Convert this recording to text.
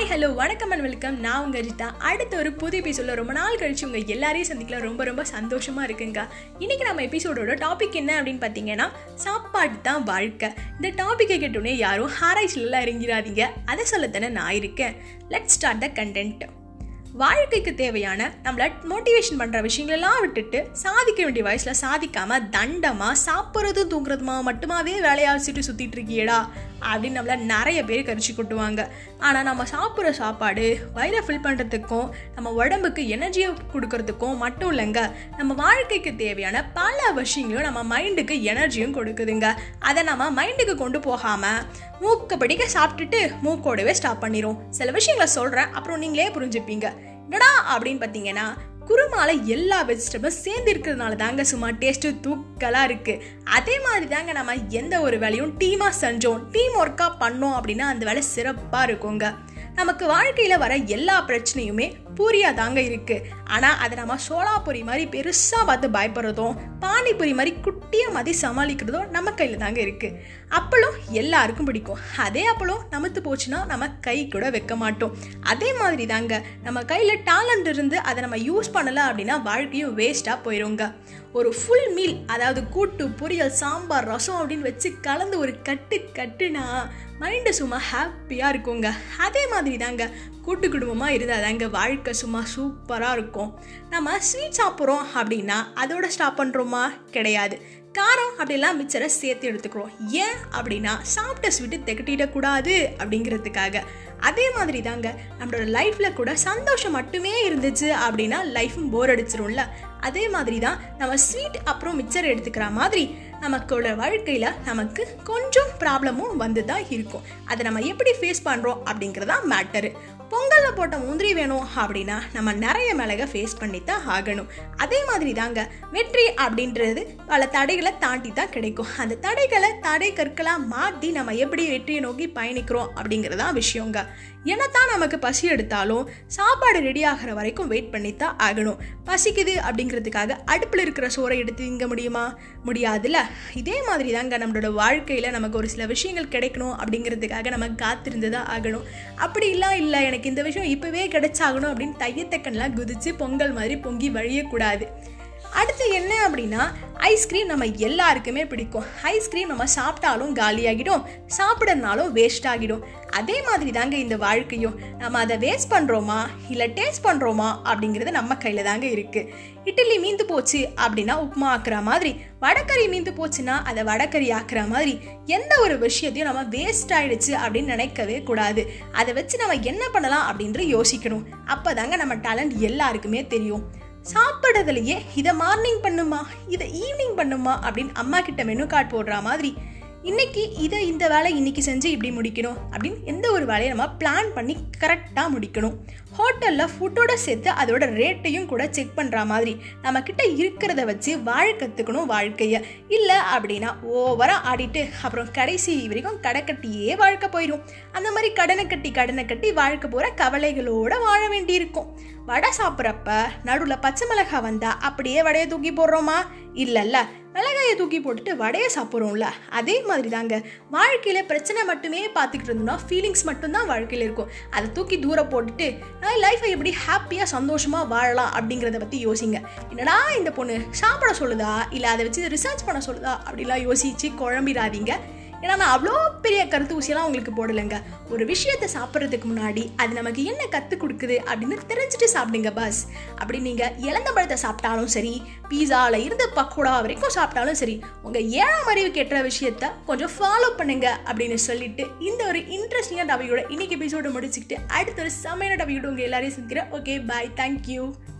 hello வணக்கம் and welcome நான் உங்கள் அஜிதா அடுத்த ஒரு புது எபிசோடில் ரொம்ப நாள் கழிச்சு உங்கள் எல்லாரையும் சந்திக்கல ரொம்ப ரொம்ப சந்தோஷமாக இருக்குங்க இன்றைக்கி நம்ம எபிசோடோட டாபிக் என்ன அப்படின்னு பார்த்தீங்கன்னா சாப்பாடு தான் வாழ்க்கை இந்த டாப்பிக்கை கேட்டோடனே யாரும் ஆராய்ச்சியிலலாம் இறங்கிடாதீங்க அதை சொல்லத்தானே நான் இருக்கேன் லெட் ஸ்டார்ட் த கண்டென்ட் வாழ்க்கைக்கு தேவையான நம்மளை மோட்டிவேஷன் பண்ணுற விஷயங்களெல்லாம் விட்டுட்டு சாதிக்க வேண்டிய வயசில் சாதிக்காமல் தண்டமாக சாப்பிட்றதும் தூங்குறதுமா மட்டுமாவே வேலையாச்சிட்டு சுற்றிட்டு இருக்கியடா அப்படின்னு நம்மள நிறைய பேர் கரிச்சு கொட்டுவாங்க ஆனால் நம்ம சாப்பிட்ற சாப்பாடு வயிறை ஃபில் பண்ணுறதுக்கும் நம்ம உடம்புக்கு எனர்ஜியை கொடுக்கறதுக்கும் மட்டும் இல்லைங்க நம்ம வாழ்க்கைக்கு தேவையான பல விஷயங்களும் நம்ம மைண்டுக்கு எனர்ஜியும் கொடுக்குதுங்க அதை நம்ம மைண்டுக்கு கொண்டு போகாமல் மூக்க படிக்க சாப்பிட்டுட்டு மூக்கோடவே ஸ்டாப் பண்ணிடும் சில விஷயங்களை சொல்கிறேன் அப்புறம் நீங்களே புரிஞ்சுப்பீங்க என்னடா அப்படின்னு பார்த்தீங்கன்னா குருமால எல்லா வெஜிடபிளும் சேர்ந்து இருக்கிறதுனால தாங்க சும்மா டேஸ்ட்டு தூக்கலாக இருக்குது அதே மாதிரி தாங்க நம்ம எந்த ஒரு வேலையும் டீமாக செஞ்சோம் டீம் ஒர்க்காக பண்ணோம் அப்படின்னா அந்த வேலை சிறப்பாக இருக்குங்க நமக்கு வாழ்க்கையில் வர எல்லா பிரச்சனையுமே பூரியாக தாங்க இருக்குது ஆனால் அதை நம்ம சோளாபுரி மாதிரி பெருசாக பார்த்து பயப்படுறதும் பானிபுரி மாதிரி குட்டியாக மாதிரி சமாளிக்கிறதும் நம்ம கையில் தாங்க இருக்குது அப்பளம் எல்லாருக்கும் பிடிக்கும் அதே அப்பளம் நமத்து போச்சுன்னா நம்ம கை கூட வைக்க மாட்டோம் அதே மாதிரி தாங்க நம்ம கையில் டேலண்ட் இருந்து அதை நம்ம யூஸ் பண்ணலை அப்படின்னா வாழ்க்கையும் வேஸ்ட்டாக போயிடுங்க ஒரு ஃபுல் மீல் அதாவது கூட்டு பொரியல் சாம்பார் ரசம் அப்படின்னு வச்சு கலந்து ஒரு கட்டு கட்டுனா மைண்டு சும்மா ஹாப்பியாக இருக்குங்க அதே மாதிரி தாங்க கூட்டு குடும்பமாக இருந்தால் தாங்க வாழ்க்கை சும்மா சூப்பராக இருக்கும் நம்ம ஸ்வீட் சாப்பிட்றோம் அப்படின்னா அதோட ஸ்டாப் பண்ணுறோமா கிடையாது காரம் அப்படிலாம் மிச்சரை சேர்த்து எடுத்துக்கிறோம் ஏன் அப்படின்னா சாப்பிட்ட ஸ்வீட்டு திகட்டிடக்கூடாது அப்படிங்கிறதுக்காக அதே மாதிரி தாங்க நம்மளோட லைஃப்பில் கூட சந்தோஷம் மட்டுமே இருந்துச்சு அப்படின்னா லைஃப்பும் போர் அடிச்சிரும்ல அதே மாதிரி தான் நம்ம ஸ்வீட் அப்புறம் மிச்சர் எடுத்துக்கிற மாதிரி நமக்கோட வாழ்க்கையில் நமக்கு கொஞ்சம் ப்ராப்ளமும் வந்து தான் இருக்கும் அதை நம்ம எப்படி ஃபேஸ் பண்ணுறோம் அப்படிங்கிறதா மேட்டரு பொங்கலில் போட்ட முந்திரி வேணும் அப்படின்னா நம்ம நிறைய மிளகை ஃபேஸ் பண்ணி தான் ஆகணும் அதே மாதிரி தாங்க வெற்றி அப்படின்றது பல தடைகளை தாண்டி தான் கிடைக்கும் அந்த தடைகளை தடை கற்களாக மாற்றி நம்ம எப்படி வெற்றியை நோக்கி பயணிக்கிறோம் அப்படிங்கிறதா விஷயங்க என்னத்தான் நமக்கு பசி எடுத்தாலும் சாப்பாடு ரெடி ஆகிற வரைக்கும் வெயிட் பண்ணி தான் ஆகணும் பசிக்குது அப்படிங்கிறதுக்காக அடுப்பில் இருக்கிற சோறை எடுத்து திங்க முடியுமா முடியாதுல்ல இதே மாதிரி தாங்க நம்மளோட வாழ்க்கையில் நமக்கு ஒரு சில விஷயங்கள் கிடைக்கணும் அப்படிங்கிறதுக்காக நம்ம காத்திருந்து தான் ஆகணும் அப்படி இல்லை இல்லை எனக்கு இந்த விஷயம் இப்போவே கிடைச்சாகணும் அப்படின்னு தையத்தக்கன்லாம் குதித்து பொங்கல் மாதிரி பொங்கி வழியக்கூடாது அடுத்து என்ன அப்படின்னா ஐஸ்கிரீம் நம்ம எல்லாருக்குமே பிடிக்கும் ஐஸ்கிரீம் நம்ம சாப்பிட்டாலும் காலியாகிடும் சாப்பிடனாலும் வேஸ்ட் ஆகிடும் அதே மாதிரி தாங்க இந்த வாழ்க்கையும் நம்ம அதை வேஸ்ட் பண்ணுறோமா இல்லை டேஸ்ட் பண்ணுறோமா அப்படிங்கிறது நம்ம கையில் தாங்க இருக்குது இட்லி மீந்து போச்சு அப்படின்னா உப்புமா ஆக்குற மாதிரி வடக்கறி மீந்து போச்சுன்னா அதை வடக்கறி ஆக்குற மாதிரி எந்த ஒரு விஷயத்தையும் நம்ம வேஸ்ட் ஆயிடுச்சு அப்படின்னு நினைக்கவே கூடாது அதை வச்சு நம்ம என்ன பண்ணலாம் அப்படின்ட்டு யோசிக்கணும் அப்போ தாங்க நம்ம டேலண்ட் எல்லாருக்குமே தெரியும் சாப்பிட்றதுலையே இதை மார்னிங் பண்ணுமா இதை ஈவினிங் பண்ணுமா அப்படின்னு அம்மா கிட்ட மெனு கார்டு போடுற மாதிரி இன்னைக்கு இதை இந்த வேலை இன்னைக்கு செஞ்சு இப்படி முடிக்கணும் அப்படின்னு எந்த ஒரு வேலையை நம்ம பிளான் பண்ணி கரெக்டாக முடிக்கணும் ஹோட்டலில் ஃபுட்டோட சேர்த்து அதோட ரேட்டையும் கூட செக் பண்ணுற மாதிரி நம்மக்கிட்ட இருக்கிறத வச்சு வாழ கற்றுக்கணும் வாழ்க்கையை இல்லை அப்படின்னா ஓவராக ஆடிட்டு அப்புறம் கடைசி வரைக்கும் கடை கட்டியே வாழ்க்கை போயிடும் அந்த மாதிரி கடனை கட்டி கடனை கட்டி வாழ்க்கை போகிற கவலைகளோடு வாழ வேண்டியிருக்கும் வடை சாப்பிட்றப்ப நடுவில் பச்சை மிளகாய் வந்தால் அப்படியே வடையை தூக்கி போடுறோமா இல்லைல்ல மிளகாயை தூக்கி போட்டுட்டு வடையை சாப்பிட்றோம்ல அதே மாதிரி தாங்க வாழ்க்கையில் பிரச்சனை மட்டுமே பார்த்துக்கிட்டு இருந்தோம்னா ஃபீலிங்ஸ் மட்டும்தான் வாழ்க்கையில் இருக்கும் அதை தூக்கி தூரம் போட்டுட்டு நான் லைஃப்பை எப்படி ஹாப்பியாக சந்தோஷமாக வாழலாம் அப்படிங்கிறத பற்றி யோசிங்க என்னடா இந்த பொண்ணு சாப்பிட சொல்லுதா இல்லை அதை வச்சு ரிசர்ச் பண்ண சொல்லுதா அப்படிலாம் யோசித்து குழம்பிடாதீங்க ஏன்னா நான் அவ்வளோ பெரிய கருத்து ஊசியெல்லாம் உங்களுக்கு போடலைங்க ஒரு விஷயத்தை சாப்பிட்றதுக்கு முன்னாடி அது நமக்கு என்ன கற்றுக் கொடுக்குது அப்படின்னு தெரிஞ்சுட்டு சாப்பிடுங்க பஸ் அப்படி நீங்கள் இழந்த பழத்தை சாப்பிட்டாலும் சரி பீஸாவில் இருந்து பக்கோடா வரைக்கும் சாப்பிட்டாலும் சரி உங்கள் ஏழாம் அறிவு கெட்ட விஷயத்த கொஞ்சம் ஃபாலோ பண்ணுங்க அப்படின்னு சொல்லிட்டு இந்த ஒரு இன்ட்ரெஸ்டிங்காக டபியோட இன்னைக்கு எபிசோடு முடிச்சுக்கிட்டு அடுத்த ஒரு செமையான டபியோட உங்கள் எல்லாரையும் சந்திக்கிறேன் ஓகே பாய் தேங்க்யூ